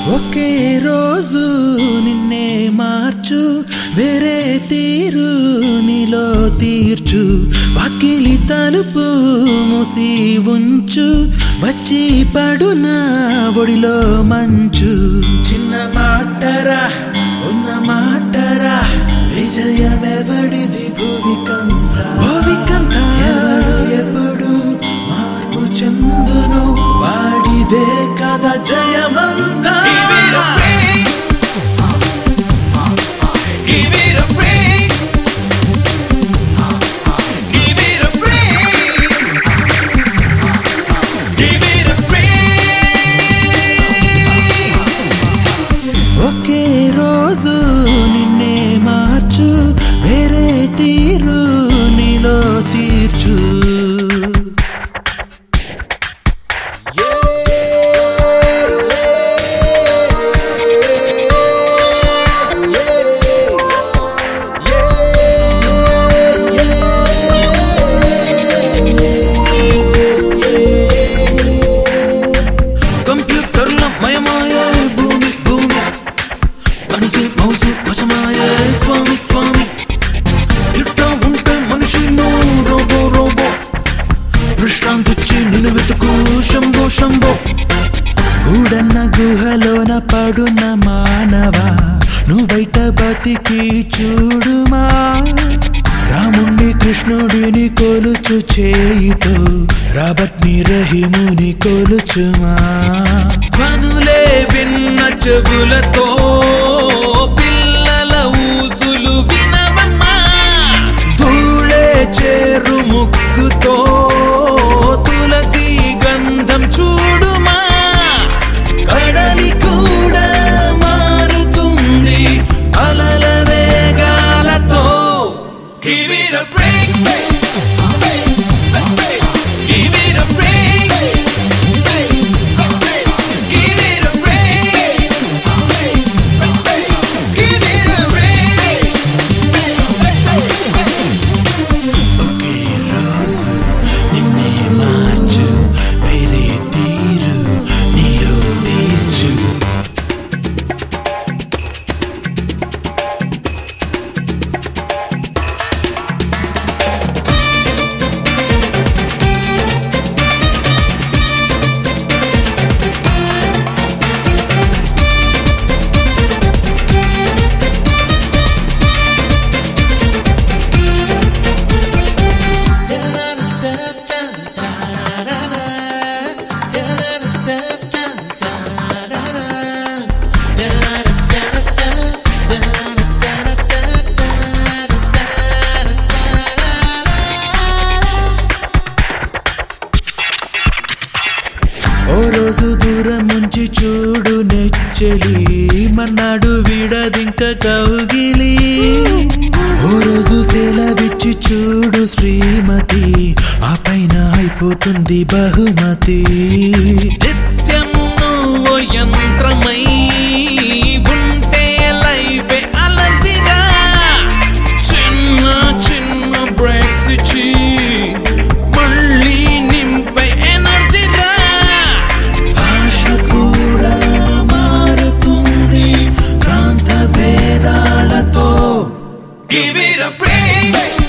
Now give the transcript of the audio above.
ఒకే రోజు నిన్నే మార్చు వేరే తీరు నీలో తీర్చు పక్కిలి తలుపు మూసి ఉంచు వచ్చి పడున ఒడిలో మంచు చిన్న మాటరా ఉన్న మాటరా విజయమెవడిది భూవికంత భూవికంత ఎవడు ఎప్పుడు మార్పు చెందును వాడిదే కదా జయమంతా Give it a break. Give it a break. Give it a break. ఒకే రోజు నిన్నే మార్చు వేరే తీరు నీలో తీర్చు కంప్యూటర్ల మయమాయే భూమి భూమి మనసే మౌసు వశమాయే స్వామి స్వామి ఇట్టా ఉంటే మనిషి నో రోబో రోబో విశ్రాంతిచ్చి నిన్ను వెతుకు శంభో శంభో ఊడన్న గుహలోన పడున్న మానవా నువ్వు బయట బతికి చూడుమా రాముణ్ణి కృష్ణుడిని కొలుచు చేయితో రాబట్ని రహిముని కొలుచుమా కనులే విన్న చెవులతో పిల్లల ఊసులు వినవమ్మా ధూళే చేరు ముక్కుతో తులసి గంధం చూడుమా కడలి కూడా మారుతుంది అలల వేగాలతో Give it a break. Give it a break. Give it a break. Give it a break. ఒకే రోజు నిన్నే మార్చు వేరే తీరు నీలో తీర్చు ఓ రోజు దూరం నుంచి చూడు నెచ్చలి మన్నాడు విడదింక కౌగిలి ఓ రోజు సెలవిచ్చి చూడు శ్రీమతి ఆ పైన అయిపోతుంది బహుమతి నిత్యం నువ్వు యంత్రమై ఉంటే లైఫ్ అలర్జీరా చిన్న చిన్న బ్రేక్స్ ఇచ్చి మళ్ళీ నింపే ఎనర్జీరా భాష కూడా మారుతుంది ప్రాంత భేదాలతో Give it a break.